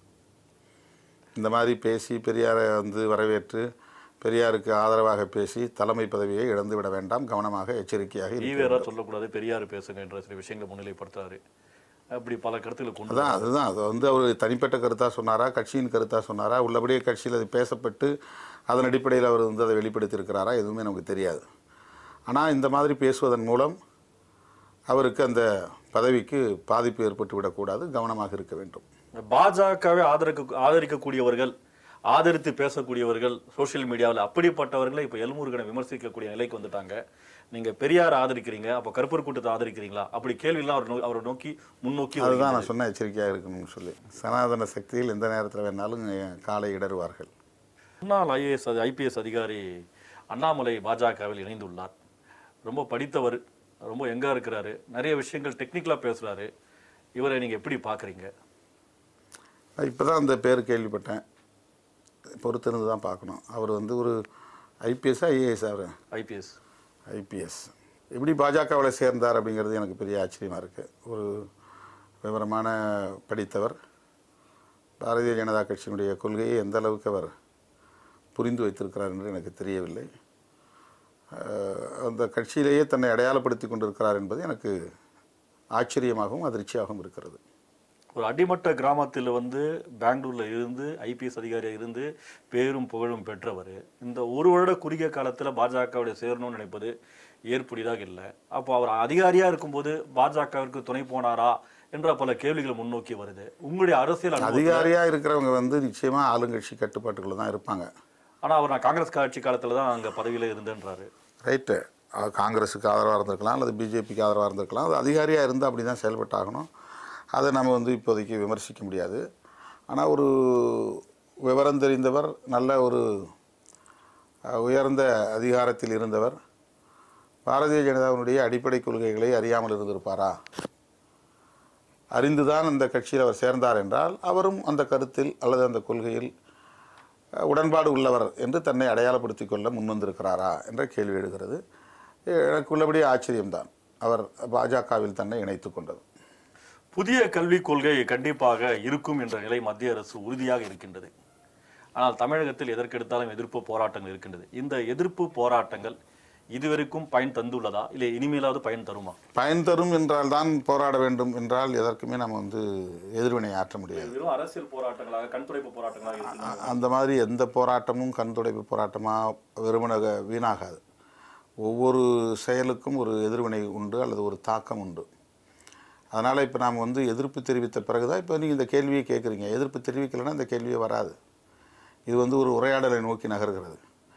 இந்த மாதிரி பேசி பெரியாரை வந்து வரவேற்று பெரியாருக்கு ஆதரவாக பேசி தலைமை பதவியை இழந்து விட வேண்டாம் கவனமாக எச்சரிக்கையாக இருக்க ஈவேரா சொல்லக்கூடாது பெரியார் பேசுங்க என்ற சில விஷயங்களை முன்னிலைப்படுத்துறாரு அப்படி பல கருத்துக்களை கொண்டு அதான் அதுதான் அது வந்து அவர் தனிப்பட்ட கருத்தாக சொன்னாரா கட்சியின் கருத்தாக சொன்னாரா உள்ளபடியே கட்சியில் அது பேசப்பட்டு அதன் அடிப்படையில் அவர் வந்து அதை வெளிப்படுத்தியிருக்கிறாரா எதுவுமே நமக்கு தெரியாது ஆனால் இந்த மாதிரி பேசுவதன் மூலம் அவருக்கு அந்த பதவிக்கு பாதிப்பு ஏற்பட்டு விடக்கூடாது கவனமாக இருக்க வேண்டும் பாஜகவை ஆதரிக்க ஆதரிக்கக்கூடியவர்கள் ஆதரித்து பேசக்கூடியவர்கள் சோஷியல் மீடியாவில் அப்படிப்பட்டவர்களை இப்போ எல்முருகனை விமர்சிக்கக்கூடிய நிலைக்கு வந்துட்டாங்க நீங்க பெரியார் ஆதரிக்கிறீங்க அப்போ கருப்பர் கூட்டத்தை ஆதரிக்கிறீங்களா அப்படி கேள்வியெல்லாம் அவர் நோ- அவரை நோக்கி முன்னோக்கி அதுதான் வருகிறது. நான் சொன்ன எச்சரிக்கையாக இருக்கணும்னு சொல்லி சனாதன சக்தியில் எந்த நேரத்தில் வேணாலும் காலை இடறுவார்கள் முன்னாள் ஐஏஎஸ் ஐபிஎஸ் அதிகாரி அண்ணாமலை பாஜகவில் இணைந்துள்ளார் ரொம்ப படித்தவர் ரொம்ப எங்கா இருக்கிறாரு நிறைய விஷயங்கள் டெக்னிக்கலாக பேசுறாரு இவரை நீங்க எப்படி பார்க்குறீங்க இப்போ தான் அந்த பேர் கேள்விப்பட்டேன் பொறுத்திருந்து தான் பார்க்கணும் அவர் வந்து ஒரு ஐபிஎஸ்ஸா ஐஏஎஸ் அவர் ஐபிஎஸ் ஐபிஎஸ் எப்படி பாஜகவில் சேர்ந்தார் அப்படிங்கிறது எனக்கு பெரிய ஆச்சரியமாக இருக்குது ஒரு விவரமான படித்தவர் பாரதிய ஜனதா கட்சியினுடைய கொள்கையை எந்த அளவுக்கு அவர் புரிந்து வைத்திருக்கிறார் என்று எனக்கு தெரியவில்லை அஹ், அந்த கட்சியிலேயே தன்னை அடையாளப்படுத்தி கொண்டிருக்கிறார் என்பது எனக்கு ஆச்சரியமாகவும் அதிர்ச்சியாகவும் இருக்கிறது ஒரு அடிமட்ட கிராமத்தில் வந்து பெங்களூர்ல இருந்து ஐபிஎஸ் அதிகாரியா இருந்து பேரும் புகழும் பெற்றவர் இந்த ஒரு வருட குறுகிய காலத்துல பாஜகவுடைய சேரணும்னு நினைப்பது ஏற்புடையதாக இல்லை அப்போ அவர் அதிகாரியா இருக்கும்போது பாஜகவிற்கு துணை போனாரா என்ற பல கேள்விகள் முன்னோக்கி வருது உங்களுடைய அரசியல் அனுபவத்துல- அதிகாரியாக இருக்கிறவங்க வந்து நிச்சயமாக ஆளுங்கட்சி கட்டுப்பாட்டுக்குள்ள தான் இருப்பாங்க ஆனா அவர் நான் காங்கிரஸ் கட்சி காலத்துல தான் அங்க பதவியில இருந்தேன்றாரு ரைட்டு அஹ் காங்கிரஸுக்கு ஆதரவாக இருந்திருக்கலாம் அல்லது பிஜேபிக்கு ஆதரவாக இருந்திருக்கலாம் அது அதிகாரியாக இருந்தால் அப்படி தான் செயல்பட்டாகணும் அதை நம்ம வந்து இப்போதைக்கு விமர்சிக்க முடியாது ஆனால் ஒரு விவரம் தெரிந்தவர் நல்ல ஒரு அஹ், உயர்ந்த அதிகாரத்தில் இருந்தவர் பாரதிய ஜனதாவினுடைய அடிப்படை கொள்கைகளை அறியாமல் இருந்திருப்பாரா அறிந்துதான் அந்த கட்சியில் அவர் சேர்ந்தார் என்றால் அவரும் அந்த கருத்தில் அல்லது அந்த கொள்கையில் அஹ், உடன்பாடு உள்ளவர் என்று தன்னை அடையாளப்படுத்திக் கொள்ள முன்வந்திருக்கிறாரா என்ற கேள்வி எழுகிறது எனக்கு உள்ளபடி ஆச்சரியம்தான் அவர் பாஜகவில் தன்னை இணைத்துக் கொண்டது புதிய கல்விக் கொள்கை கண்டிப்பாக இருக்கும் என்ற நிலை மத்திய அரசு உறுதியாக இருக்கின்றது ஆனால் தமிழகத்தில் எதற்கெடுத்தாலும் எதிர்ப்பு போராட்டங்கள் இருக்கின்றது இந்த எதிர்ப்பு போராட்டங்கள் இதுவரைக்கும் பயன் தந்துள்ளதா இல்லை இனிமேலாவது பயன் தருமா பயன் தரும் என்றால் தான் போராட வேண்டும் என்றால் எதற்குமே நம்ம வந்து எதிர்வினை ஆற்ற முடியாது வெறும் அரசியல் போராட்டங்களாக கண்துடைப்பு போராட்டங்களாக இருக்கு அ- அந்த மாதிரி எந்த போராட்டமும் கண் துடைப்பு போராட்டமாக வெறுமனக வீணாகாது ஒவ்வொரு செயலுக்கும் ஒரு எதிர்வினை உண்டு அல்லது ஒரு தாக்கம் உண்டு அதனால் இப்போ நாம் வந்து எதிர்ப்பு தெரிவித்த பிறகு தான் இப்போ நீங்கள் இந்த கேள்வியை கேட்குறீங்க எதிர்ப்பு தெரிவிக்கலைன்னா இந்த கேள்வியே வராது இது வந்து ஒரு உரையாடலை நோக்கி நகர்கிறது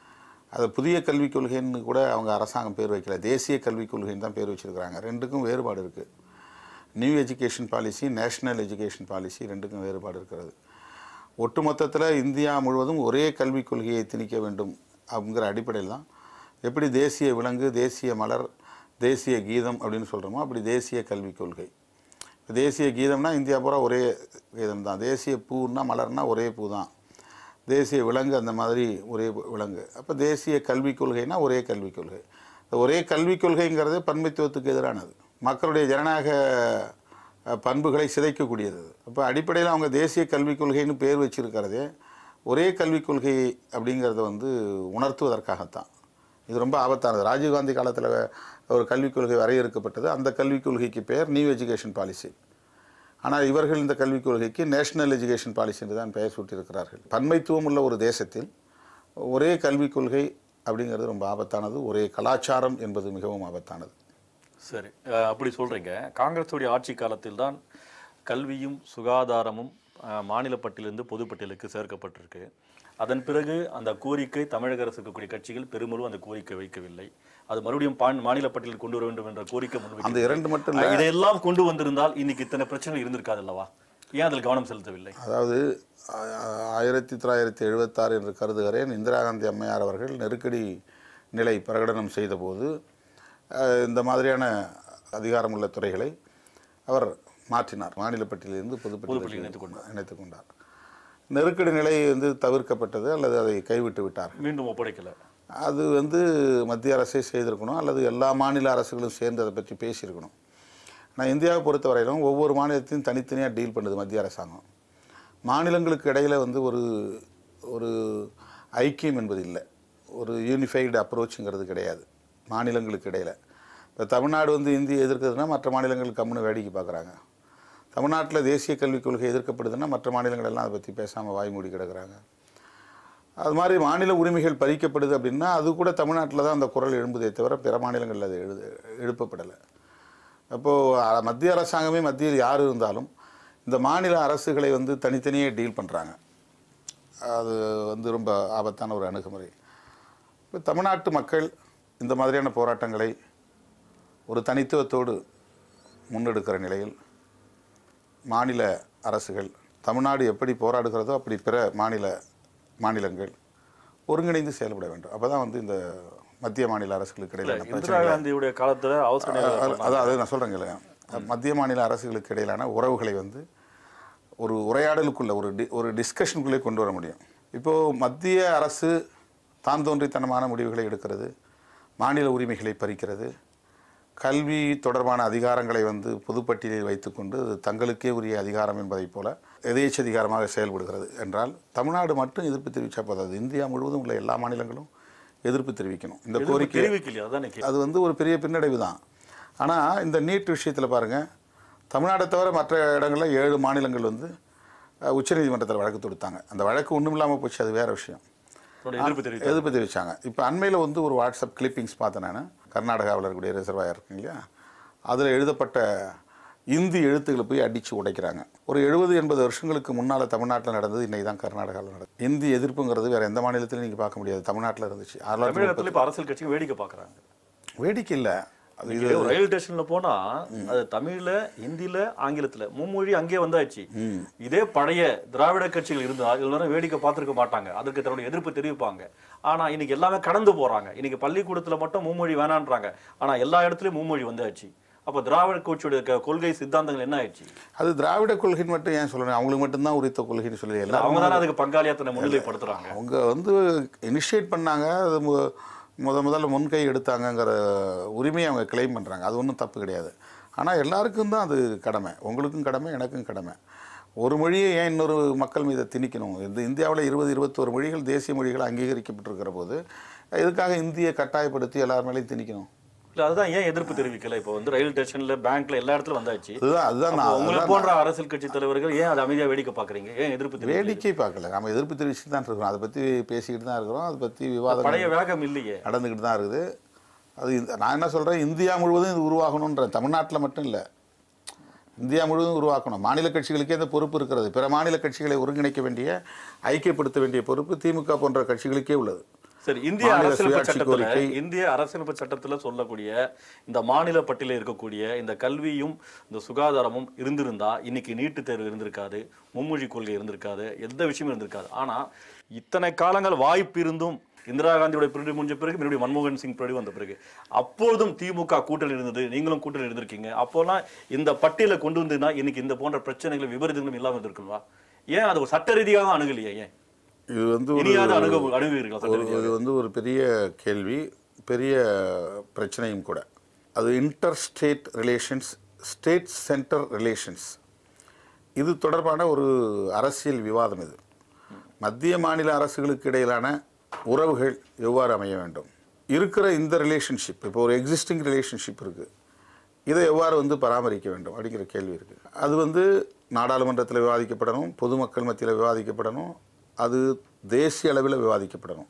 அது புதிய கல்விக் கொள்கைன்னு கூட அவங்க அரசாங்கம் பேர் வைக்கல தேசிய கல்விக் கொள்கைன்னு தான் பேர் வச்சிருக்கிறாங்க ரெண்டுக்கும் வேறுபாடு இருக்குது new education policy national education policy ரெண்டுக்கும் வேறுபாடு இருக்கிறது ஒட்டுமொத்தத்தில் இந்தியா முழுவதும் ஒரே கல்விக் கொள்கையை திணிக்க வேண்டும் அப்படிங்கிற அடிப்படையில் தான் எப்படி தேசிய விலங்கு தேசிய மலர் தேசிய கீதம் அப்படின்னு சொல்கிறோமோ அப்படி தேசிய கல்விக் கொள்கை இப்ப தேசிய கீதம்னா இந்தியா பூரா ஒரே கீதம் தான் தேசிய பூன்னா மலர்னா ஒரே பூ தான் தேசிய விலங்கு அந்த மாதிரி ஒரே விலங்கு அப்போ தேசிய கல்விக் கொள்கைனா ஒரே கல்விக் கொள்கை இந்த ஒரே கல்விக் கொள்கைங்கிறது பன்மைத்துவத்துக்கு எதிரானது மக்களுடைய ஜனநாயக அஹ், பண்புகளை சிதைக்கக்கூடியது அப்போ அடிப்படையில் அவங்க தேசிய கல்விக் கொள்கைன்னு பேர் வச்சிருக்கிறதே ஒரே கல்விக் கொள்கை அப்படிங்கிறத வந்து உணர்த்துவதற்காகத்தான் இது ரொம்ப ஆபத்தானது ராஜீவ்காந்தி காலத்தில் ஒரு கல்விக் கொள்கை வரையறுக்கப்பட்டது அந்த கல்விக் கொள்கைக்கு பெயர் நியூ எஜுகேஷன் பாலிசி ஆனால் இவர்கள் இந்த கல்விக் கொள்கைக்கு நேஷனல் எஜுகேஷன் பாலிசி என்று தான் பெயர் சூட்டியிருக்கிறார்கள் பன்மைத்துவம் உள்ள ஒரு தேசத்தில் ஒரே கல்விக் கொள்கை அப்படிங்கிறது ரொம்ப ஆபத்தானது ஒரே கலாச்சாரம் என்பது மிகவும் ஆபத்தானது சரி அஹ் அப்படி சொல்றீங்க காங்கிரஸுடைய ஆட்சி காலத்தில் தான் கல்வியும் சுகாதாரமும் அஹ், மாநில பட்டியலிருந்து பொதுப்பட்டியலுக்கு சேர்க்கப்பட்டிருக்கு அதன் பிறகு அந்த கோரிக்கை தமிழக அரசு இருக்கக்கூடிய கட்சிகள் பெருமளவு அந்த கோரிக்கை வைக்கவில்லை அது மறுபடியும் பான்- மாநில பட்டியலில் கொண்டு வர வேண்டும் என்ற கோரிக்கை அந்த முன்வைக்கிறது இரண்டு மட்டும் இல்லை இதையெல்லாம் கொண்டு வந்திருந்தால் இன்னைக்கு இத்தனை பிரச்சனைகள் இருந்திருக்காது அல்லவா ஏன் அதில் கவனம் செலுத்தவில்லை அதாவது ஆ- ஆயிரத்தி தொள்ளாயிரத்தி எழுபத்தாறு என்று கருதுகிறேன் இந்திரா காந்தி அம்மையார் அவர்கள் நெருக்கடி நிலை பிரகடனம் செய்தபோது அஹ், இந்த மாதிரியான அதிகாரமுள்ள துறைகளை அவர் மாற்றினார் மாநில பட்டியலிருந்து பொதுப்பட்டியலுக்கு இணைத்துக் கொண்டார். இணைத்துக் கொண்டார் நெருக்கடி நிலை வந்து தவிர்க்கப்பட்டது அல்லது அதை கைவிட்டு விட்டார் மீண்டும் ஒப்படைக்கல அது வந்து மத்திய அரசே செய்திருக்கணும் அல்லது எல்லா மாநில அரசுகளும் சேர்ந்து அதை பற்றி பேசியிருக்கணும் ஆனால் இந்தியாவை பொறுத்தவரையிலும் ஒவ்வொரு மாநிலத்தையும் தனித்தனியாக டீல் பண்ணுது மத்திய அரசாங்கம் மாநிலங்களுக்கு இடையில் வந்து ஒரு ஒரு ஐக்கியம் என்பது இல்லை ஒரு யூனிஃபைடு அப்ரோச்சுங்கிறது கிடையாது மாநிலங்களுக்கு இடையில் இப்போ தமிழ்நாடு வந்து இந்தியை எதிர்க்குதுன்னா மற்ற மாநிலங்கள் கம்முன்னு வேடிக்கை பார்க்குறாங்க தமிழ்நாட்டில் தேசிய கல்விக் கொள்கை எதிர்க்கப்படுதுன்னா மற்ற மாநிலங்கள் எல்லாம் அதை பற்றி பேசாமல் வாய் மூடி கிடக்குறாங்க அது மாதிரி மாநில உரிமைகள் பறிக்கப்படுது அப்படின்னா அது கூட தமிழ்நாட்டில் தான் அந்த குரல் எழும்புதே தவிர பிற மாநிலங்களில் அது எழுது எழுப்பப்படலை அப்போது மத்திய அரசாங்கமே மத்தியில் யார் இருந்தாலும் இந்த மாநில அரசுகளை வந்து தனித்தனியே டீல் பண்ணுறாங்க அது வந்து ரொம்ப ஆபத்தான ஒரு அணுகுமுறை இப்போ தமிழ்நாட்டு மக்கள் இந்த மாதிரியான போராட்டங்களை ஒரு தனித்துவத்தோடு முன்னெடுக்கிற நிலையில் மாநில அரசுகள் தமிழ்நாடு எப்படி போராடுகிறதோ அப்படி பிற மாநில மாநிலங்கள் ஒருங்கிணைந்து செயல்பட வேண்டும் அப்போ தான் வந்து இந்த மத்திய மாநில அரசுகளுக்கு இல்ல, இடையிலான இந்திரா பிரச்சனைகளை காந்தியுடைய காலத்துல அவசர நிலை அ- அதான் அதை நான் சொல்கிறேங்க மத்திய மாநில அரசுகளுக்கு இடையிலான உறவுகளை வந்து ஒரு உரையாடலுக்குள்ள ஒரு டி ஒரு டிஸ்கஷனுக்குள்ளே கொண்டு வர முடியும் இப்போது மத்திய அரசு தான் தோன்றித்தனமான முடிவுகளை எடுக்கிறது மாநில உரிமைகளை பறிக்கிறது கல்வி தொடர்பான அதிகாரங்களை வந்து பொதுப்பட்டியலில் வைத்துக்கொண்டு அது தங்களுக்கே உரிய அதிகாரம் என்பதைப் போல எதேச்ச அதிகாரமாக செயல்படுகிறது என்றால் தமிழ்நாடு மட்டும் எதிர்ப்பு தெரிவித்தா போதாது இந்தியா முழுவதும் உள்ள எல்லா மாநிலங்களும் எதிர்ப்பு தெரிவிக்கணும் இந்த எதிர்ப்பு கோரிக்கை தெரிவிக்கலையா அதான் கேள்வி. அது வந்து ஒரு பெரிய பின்னடைவு தான் ஆனால் இந்த நீட் விஷயத்தில் பாருங்கள் தமிழ்நாட்டை தவிர மற்ற இடங்களில் ஏழு மாநிலங்கள் வந்து அஹ், உச்சநீதிமன்றத்தில் வழக்கு தொடுத்தாங்க அந்த வழக்கு ஒன்றும் இல்லாமல் போச்சு அது வேறு விஷயம் உன்னோட எதிர்ப்பு தெரிவித்து எதிர்ப்பு தெரிவித்தாங்க இப்போ அண்மையில் வந்து ஒரு வாட்ஸ்அப் கிளிப்பிங்ஸ் பார்த்தேன் நான் கர்நாடகாவில் இருக்கக்கூடிய ரிசர்வாயர் இருக்கு இல்லையா அதில் எழுதப்பட்ட இந்தி எழுத்துக்களை போய் அடித்து உடைக்கிறாங்க ஒரு எழுபது எண்பது வருஷங்களுக்கு முன்னால் தமிழ்நாட்டில் நடந்தது இன்னைக்கு தான் கர்நாடகாவில் நடந்தது இந்தி எதிர்ப்புங்கிறது வேறு எந்த மாநிலத்திலும் நீங்கள் பார்க்க முடியாது தமிழ்நாட்டில் இருந்துச்சு ஆயிரத்தி தமிழகத்துல இப்ப அரசியல் கட்சிங்க வேடிக்கை பாக்குறாங்க வேடிக்கை இல்லை அது இது இதே ஒரு ரயில் ஸ்டேஷன்ல போனா அது தமிழ்ல ஹிந்தில ஆங்கிலத்துல மும்மொழி அங்கேயே வந்தாச்சு இதே பழைய திராவிட கட்சிகள் இருந்தா எல்லாரும் வேடிக்கை பார்த்திருக்க மாட்டாங்க அதுக்கு தன்னுடைய எதிர்ப்பு தெரிவிப்பாங்க ஆனா இன்னைக்கு எல்லாமே கடந்து போறாங்க இன்னைக்கு பள்ளிக்கூடத்துல மட்டும் மும்மொழி வேணான்றாங்க ஆனா எல்லா இடத்துலயும் மும்மொழி வந்தாச்சு அப்ப திராவிட கட்சியோட க- கொள்கை சித்தாந்தங்கள் என்ன ஆயிடுச்சு அது திராவிட கொள்கைன்னு மட்டும் ஏன் சொல்லணும் அவங்களுக்கு மட்டும்தான் உரித்த கொள்கைன்னு சொல்லி எல்லாரும் அவங்க தானே அதுக்கு பங்காளியத்தனை முன்னிலைப்படுத்துறாங்க அவங்க வந்து இனிஷியேட் பண்ணாங்க அது மு- முத முதல்ல முன்கை எடுத்தாங்கங்கிற உரிமையை அவங்க கிளைம் பண்ணுறாங்க அது ஒன்றும் தப்பு கிடையாது ஆனால் எல்லாருக்கும் தான் அது கடமை உங்களுக்கும் கடமை எனக்கும் கடமை ஒரு மொழியை ஏன் இன்னொரு மக்கள் மீது திணிக்கணும் இந்த இந்தியாவில் இருபது இருபத்தோரு மொழிகள் தேசிய மொழிகள் அங்கீகரிக்கப்பட்டிருக்கிற போது எதுக்காக இந்தியை கட்டாயப்படுத்தி எல்லார் மேலேயும் திணிக்கணும் இல்ல அதுதான் ஏன் எதிர்ப்பு தெரிவிக்கல இப்போ வந்து ரயில் ஸ்டேஷன்ல பேங்க்ல எல்லா இடத்துல வந்தாச்சு அதுதான் அதுதான் அப்போ நான் உங்களை அதுதான் போன்ற அரசியல் கட்சி தலைவர்கள் ஏன் அதை அமைதியா வேடிக்கை பாக்குறீங்க ஏன் எதிர்ப்பு தெரிவிக்கல வேடிக்கை பார்க்கல நம்ம எதிர்ப்பு தெரிவிச்சுட்டு தான் இருக்கிறோம் அதை பற்றி பேசிக்கிட்டு தான் இருக்கிறோம் அதை பற்றி விவாதம் பழைய வேகம் இல்லையே நடந்துக்கிட்டு தான் இருக்குது அது இந்த- நான் என்ன சொல்கிறேன் இந்தியா முழுவதும் இது உருவாகணுன்றேன் தமிழ்நாட்டில் மட்டும் இல்லை இந்தியா முழுவதும் உருவாக்கணும் மாநில கட்சிகளுக்கே இந்த பொறுப்பு இருக்கிறது பிற மாநில கட்சிகளை ஒருங்கிணைக்க வேண்டிய ஐக்கியப்படுத்த வேண்டிய பொறுப்பு திமுக போன்ற கட்சிகளுக்கே உள்ளது சரி இந்திய மாநில அரசியலமைப்பு சுயாட்சி சட்டத்துல கோரிக்கை. இந்திய அரசியலமைப்பு சட்டத்துல சொல்லக்கூடிய இந்த மாநில பட்டியலில் இருக்கக்கூடிய இந்த கல்வியும் இந்த சுகாதாரமும் இருந்திருந்தா இன்னைக்கு நீட்டு தேர்வு இருந்திருக்காது மும்மொழி கொள்கை இருந்திருக்காது எந்த விஷயமும் இருந்திருக்காது ஆனா இத்தனை காலங்கள் வாய்ப்பு இருந்தும் இந்திரா காந்தியோட பிரிவு முடிஞ்ச பிறகு மறுபடியும் மன்மோகன் சிங் பிரிவு வந்த பிறகு அப்பொழுதும் திமுக கூட்டணி இருந்தது நீங்களும் கூட்டணி இருந்திருக்கீங்க அப்போலாம் இந்த பட்டியலை கொண்டு வந்ததுன்னா இன்னைக்கு இந்த போன்ற பிரச்சனைகள் விபரீதங்களும் இல்லாம இருந்திருக்குங்களா ஏன் அது ஒரு சட்ட ரீதியாக அணுகலையே ஏன் இது வந்து ஒரு இனியாவது அணுக அணுகுவீர்களா சட்ட ஒரு- இது வந்து ஒரு பெரிய கேள்வி பெரிய பிரச்சனையும் கூட அது inter state relations state centre relations இது தொடர்பான ஒரு அரசியல் விவாதம் இது மத்திய மாநில அரசுகளுக்கு இடையிலான உறவுகள் எவ்வாறு அமைய வேண்டும் இருக்கிற இந்த ரிலேஷன்ஷிப் இப்போ ஒரு எக்ஸிஸ்டிங் ரிலேஷன்ஷிப் இருக்குது இதை எவ்வாறு வந்து பராமரிக்க வேண்டும் அப்படிங்கிற கேள்வி இருக்குது அது வந்து நாடாளுமன்றத்தில் விவாதிக்கப்படணும் பொதுமக்கள் மத்தியில் விவாதிக்கப்படணும் அது தேசிய அளவில் விவாதிக்கப்படணும்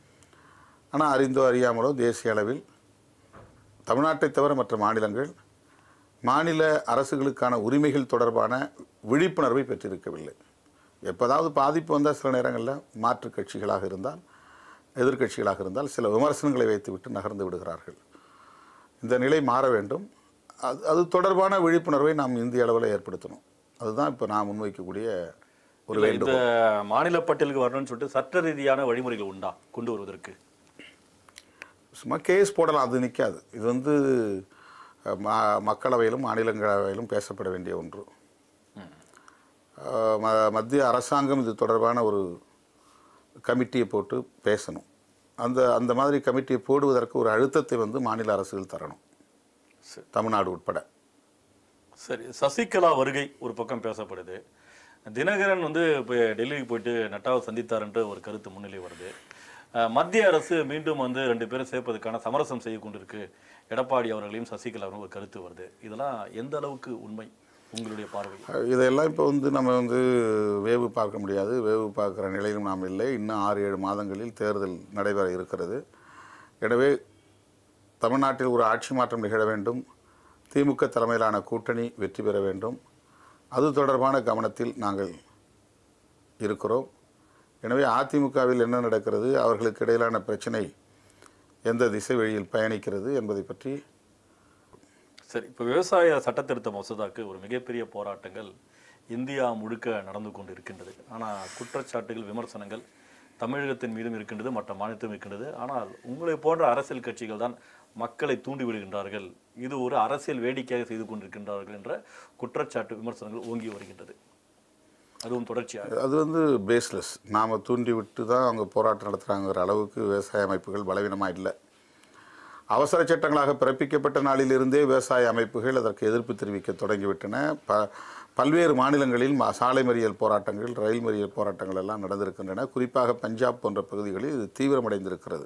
ஆனால் அறிந்தோ அறியாமலோ தேசிய அளவில் தமிழ்நாட்டை தவிர மற்ற மாநிலங்கள் மாநில அரசுகளுக்கான உரிமைகள் தொடர்பான விழிப்புணர்வை பெற்றிருக்கவில்லை எப்போதாவது பாதிப்பு வந்தால் சில நேரங்களில் மாற்றுக் கட்சிகளாக இருந்தால் எதிர்க்கட்சிகளாக இருந்தால் சில விமர்சனங்களை வைத்துவிட்டு நகர்ந்து விடுகிறார்கள் இந்த நிலை மாற வேண்டும் அது அது தொடர்பான விழிப்புணர்வை நாம் இந்திய அளவில் ஏற்படுத்தணும் அதுதான் இப்போ நான் முன்வைக்கக்கூடிய ஒரு இல்ல, வேண்டும் இந்த மாநில பட்டியலுக்கு வரணும்னு சொல்லிட்டு சட்ட ரீதியான வழிமுறைகள் உண்டா கொண்டு வருவதற்கு சும்மா கேஸ் போடலாம் அது நிற்காது இது வந்து அஹ், ம- மக்களவையிலும் மாநிலங்களவையிலும் பேசப்பட வேண்டிய ஒன்று அஹ், ம- மத்திய அரசாங்கம் இது தொடர்பான ஒரு கமிட்டியை போட்டு பேசணும் அந்த அந்த மாதிரி கமிட்டியை போடுவதற்கு ஒரு அழுத்தத்தை வந்து மாநில அரசுகள் தரணும் சரி. தமிழ்நாடு உட்பட சரி சசிகலா வருகை ஒரு பக்கம் பேசப்படுது தினகரன் வந்து இப்போ டெல்லிக்கு போயிட்டு நட்டாவை சந்தித்தாருன்ற ஒரு கருத்து முன்னிலை வருது அஹ், மத்திய அரசு மீண்டும் வந்து ரெண்டு பேரும் சேர்ப்பதற்கான சமரசம் செய்து கொண்டிருக்கு எடப்பாடி அவர்களையும் சசிகலா அவர்களும் ஒரு கருத்து வருது இதெல்லாம் எந்த அளவுக்கு உண்மை உங்களுடைய பார்வை அஹ், இதெல்லாம் இப்போ வந்து நம்ம வந்து வேவு பார்க்க முடியாது வேவு பார்க்குற நிலையிலும் நாம் இல்லை இன்னும் ஆறு ஏழு மாதங்களில் தேர்தல் நடைபெற இருக்கிறது எனவே தமிழ்நாட்டில் ஒரு ஆட்சி மாற்றம் நிகழ வேண்டும் திமுக தலைமையிலான கூட்டணி வெற்றி பெற வேண்டும் அது தொடர்பான கவனத்தில் நாங்கள் இருக்கிறோம் எனவே அதிமுகவில் என்ன நடக்கிறது அவர்களுக்கு இடையிலான பிரச்சனை எந்த திசை வழியில் பயணிக்கிறது என்பதை பற்றி சரி இப்போ விவசாய சட்டத்திருத்த மசோதாக்கு ஒரு மிகப்பெரிய போராட்டங்கள் இந்தியா முழுக்க நடந்து கொண்டு இருக்கின்றது ஆனால் குற்றச்சாட்டுகள் விமர்சனங்கள் தமிழகத்தின் மீதும் இருக்கின்றது மற்ற மாநிலத்திலும் இருக்கின்றது ஆனால் உங்களை போன்ற அரசியல் கட்சிகள் தான் மக்களை தூண்டி விடுகின்றார்கள் இது ஒரு அரசியல் வேடிக்கையாக செய்து கொண்டிருக்கின்றார்கள் என்ற குற்றச்சாட்டு விமர்சனங்கள் ஓங்கி வருகின்றது அதுவும் தொடர்ச்சியாக அது வந்து பேஸ்லெஸ் நாம் தூண்டி விட்டு தான் அவங்க போராட்டம் நடத்துகிறாங்கிற அளவுக்கு விவசாய அமைப்புகள் பலவீனமாக இல்லை அவசர சட்டங்களாக பிறப்பிக்கப்பட்ட நாளிலிருந்தே விவசாய அமைப்புகள் அதற்கு எதிர்ப்பு தெரிவிக்க தொடங்கிவிட்டன ப பல்வேறு மாநிலங்களில் ம- சாலை மறியல் போராட்டங்கள் ரயில் மறியல் போராட்டங்கள் எல்லாம் நடந்திருக்கின்றன குறிப்பாக பஞ்சாப் போன்ற பகுதிகளில் இது தீவிரமடைந்திருக்கிறது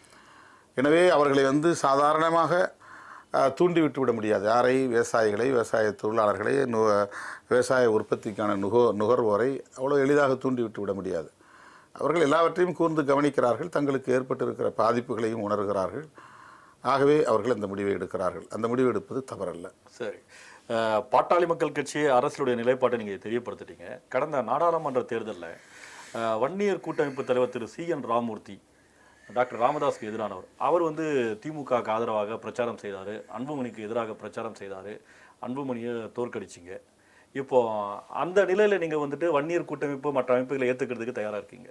எனவே அவர்களை வந்து சாதாரணமாக அஹ், தூண்டி விட்டு விட முடியாது யாரை விவசாயிகளை விவசாய தொழிலாளர்களை நு விவசாய உற்பத்திக்கான நுகோ நுகர்வோரை அவ்வளோ எளிதாக தூண்டி விட்டு விட முடியாது அவர்கள் எல்லாவற்றையும் கூர்ந்து கவனிக்கிறார்கள் தங்களுக்கு ஏற்பட்டிருக்கிற பாதிப்புகளையும் உணர்கிறார்கள் ஆகவே அவர்கள் அந்த முடிவை எடுக்கிறார்கள் அந்த முடிவு எடுப்பது தவறல்ல சரி அஹ், பாட்டாளி மக்கள் கட்சி அரசுடைய நிலைப்பாட்டை நீங்க தெரியப்படுத்திட்டீங்க கடந்த நாடாளுமன்ற தேர்தலில் வன்னியர் கூட்டமைப்பு தலைவர் Thiru C N Ramamurthy doctor ராமதாஸ்க்கு எதிரானவர் அவர் வந்து திமுகவுக்கு ஆதரவாக பிரச்சாரம் செய்தார் அன்புமணிக்கு எதிராக பிரச்சாரம் செய்தார் அன்புமணியை தோற்கடிச்சிங்க இப்போ அந்த நிலையில நீங்க வந்துட்டு வன்னியர் கூட்டமைப்பு மற்ற அமைப்புகளை ஏத்துக்கிறதுக்கு தயாரா இருக்கீங்க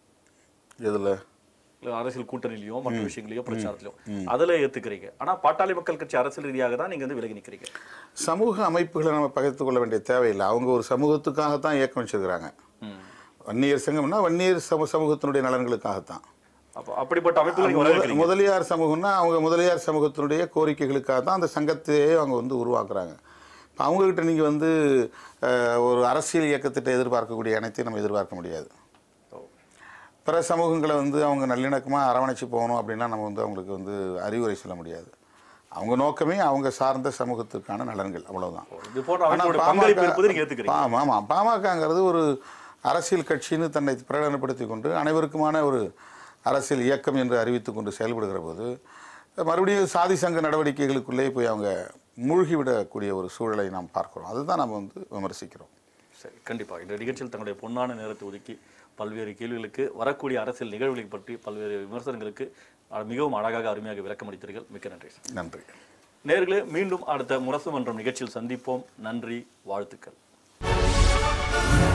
இதில் இல்ல அரசியல் கூட்டணிலையும் மற்ற விஷயங்களையும் பிரச்சாரத்திலையும் அதுல ஏத்துக்கிறீங்க ஆனா பாட்டாளி மக்கள் கட்சி அரசியல் ரீதியாக தான் நீங்க வந்து விலகி நிக்கிறீங்க சமூக அமைப்புகளை நம்ம பகிர்ந்து கொள்ள வேண்டிய தேவையில்லை அவங்க ஒரு சமூகத்துக்காகத்தான் இயக்கம் வச்சிருக்கிறாங்க ம். வன்னியர் சங்கம்னா வன்னியர் சம சமூகத்தினுடைய நலன்களுக்காகத்தான் அப்போ அப்படிப்பட்ட அமைப்புகள் நீங்க வரவேற்கிறீங்க முதலியார் சமூகம்னா அவங்க முதலியார் சமூகத்தினுடைய கோரிக்கைகளுக்காக தான் அந்த சங்கத்தையே அவங்க வந்து உருவாக்குறாங்க இப்போ அவங்கக்கிட்ட நீங்கள் வந்து அஹ், ஒரு அரசியல் இயக்கத்திட்ட எதிர்பார்க்கக்கூடிய அனைத்தையும் நம்ம எதிர்பார்க்க முடியாது ஓ. பிற சமூகங்களை வந்து அவங்க நல்லிணக்கமாக அரவணைச்சு போகணும் அப்படின்னா நம்ம வந்து அவங்களுக்கு வந்து அறிவுரை சொல்ல முடியாது அவங்க நோக்கமே அவங்க சார்ந்த சமூகத்துக்கான நலன்கள் அவ்வளவுதான் இது போன்ற ஆனா அமைப்புடைய பாமக பங்களிப்பு இருப்பது நீங்க ஏத்துக்கிறீங்க ஆமாம் ஆமாம் பாமகங்கிறது ஒரு அரசியல் கட்சின்னு தன்னை பிரகடனப்படுத்தி கொண்டு அனைவருக்குமான ஒரு அரசியல் இயக்கம் என்று அறிவித்து கொண்டு செயல்படுகிற போது மறுபடியும் சாதி சங்க நடவடிக்கைகளுக்குள்ளே போய் அவங்க மூழ்கிவிடக்கூடிய ஒரு சூழலை நாம் பார்க்கிறோம் அதுதான் நம்ம வந்து விமர்சிக்கிறோம் சரி கண்டிப்பா இந்த நிகழ்ச்சியில் தங்களுடைய பொன்னான நேரத்தை ஒதுக்கி பல்வேறு கேள்விகளுக்கு வரக்கூடிய அரசியல் நிகழ்வுகளை பற்றி பல்வேறு விமர்சனங்களுக்கு அஹ், மிகவும் அழகாக அருமையாக விளக்கம் அளித்தீர்கள் மிக்க நன்றி சார் நன்றி நேர்களே மீண்டும் அடுத்த முரசு மன்றம் நிகழ்ச்சியில் சந்திப்போம் நன்றி வாழ்த்துக்கள்